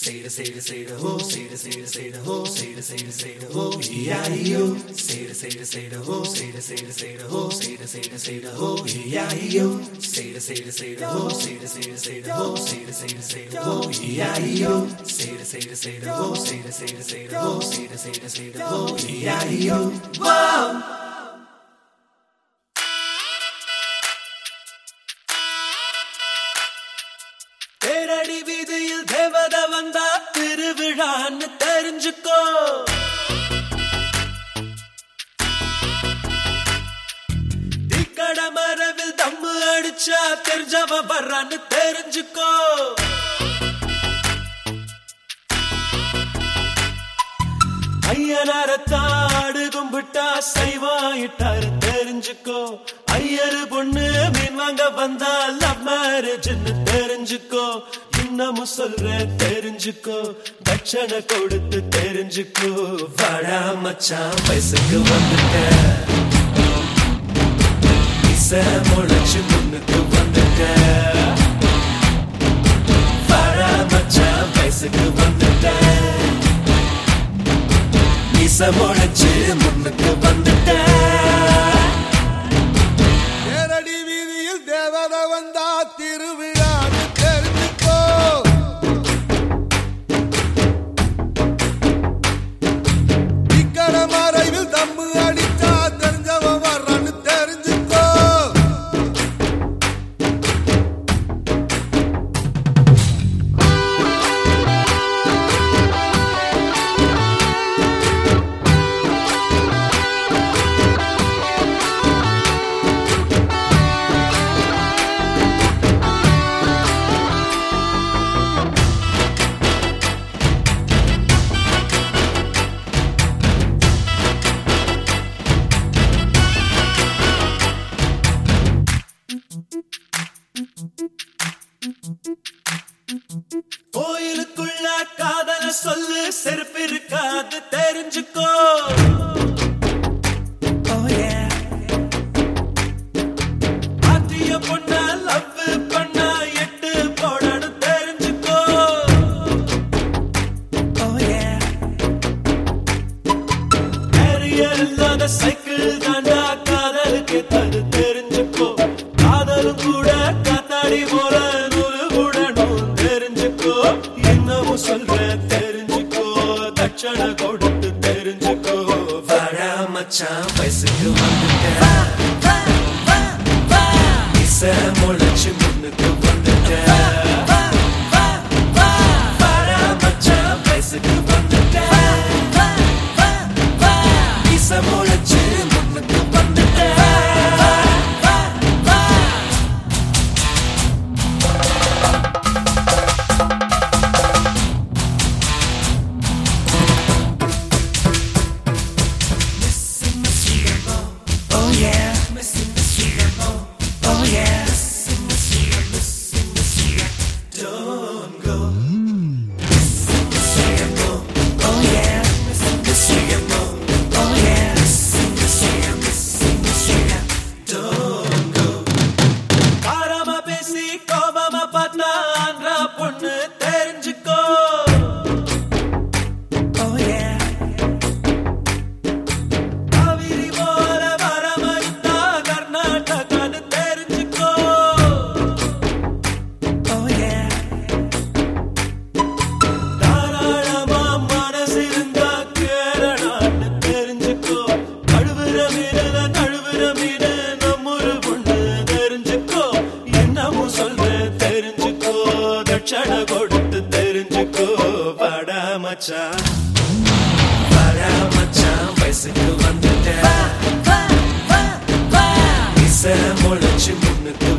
Say the say the say the ho, say the say the say the ho, say the say the say the ho, E-I-E-O. Say the say the say the ho, say the say the say the ho, say the say the say the ho, E-I-E-O. Say the say the say the ho, say the say the say the ho, say the say the say the ho, E-I-E-O. Say the say the say the ho, say the say the say the ho, say the say the say the ho, E-I-E-O. Whoa! தேரடி வீதியில் தேவத வந்தா திருவிழான்னு தெரிஞ்சுக்கோ தீக்கட மரவில் தம்மு அடிச்சா தெரிஞ்சவ வர்றான்னு தெரிஞ்சுக்கோ ஐயனாரத்தாடு கும்பிட்டா சைவாயிட்டாரு தெரிஞ்சுக்கோ ஐயரு பொண்ணு மீன் வாங்க வந்தா லவ் மேரேஜ்னு தெரிஞ்சுக்கோ இன்னமும் சொல்றேன் தெரிஞ்சுக்கோ தட்சணை கொடுத்து தெரிஞ்சுக்கோ வாடா மச்சான் வயசுக்கு வந்துட்ட இசை முளைச்சு முன்னுக்கு வந்துட்ட வாடா மச்சான் வயசுக்கு வந்துட்ட மீச முளைச்சு முன்னுக்கு வந்துட்ட நேரடி வீதியில் தேவத வந்தா திருவிழான்னு தெரிஞ்சுக்கோ இக்கட மறைவில் தம்மு அடிச்சா தெரிஞ்சவன் வர்றான்னு தெரிஞ்சுக்கோ கோயிலுக்குள்ள காதல சொல்லு செருப்பு இருக்காது தெரிஞ்சுக்கோ பாத்திய பொண்ண லவ் பண்ண எட்டு போடணும் தெரிஞ்சுக்கோ கேரியர் இல்லாத சைக்கிள் தாண்டா காதலுக்கு தது தெரிஞ்சுக்கோ காதலும் கூட காத்தாடி போல நூலு கூடணும் தெரிஞ்சுக்கோ என்னவும் சொல்ற தெரிஞ்சுக்கோ தட்சணை கொடுத்து தெரிஞ்சுக்கோ வாடா மச்சான் வயசுக்கு வந்துட்ட இசை முளைச்சு முன்னுக்கு வந்துட்ட வாடா மச்சான் வயசுக்கு வந்துட்ட இசை முளைச்சு முன்னுக்கு வந்துட்ட Oh yeah. Oh yeah. Don't go. Oh yeah. Oh yeah. Don't go. காரமா பேசி கோபமா பார்த்தா ஆந்திரா பொண்ணு தெரிஞ்சுக்கோ Oh yeah. காவிரி போல வரமறுத்தா கர்நாடகான்னு தெரிஞ்சுக்கோ Oh yeah. தாராளமா மனசு இருந்தா கேரளான்னு தெரிஞ்சுக்கோ கழுவுற மீன கழுவுற மீன நம்மொரு பொண்ணு தெரிஞ்சுக்கோ என்னமும் சொல்ற தெரிஞ்சுக்கோ தட்சணை கொடுத்து தெரிஞ்சுக்கோ வாடா மச்சான் வாடா மச்சான் வயசுக்கு வந்துட்ட இசை முளைச்சு முன்னுக்கு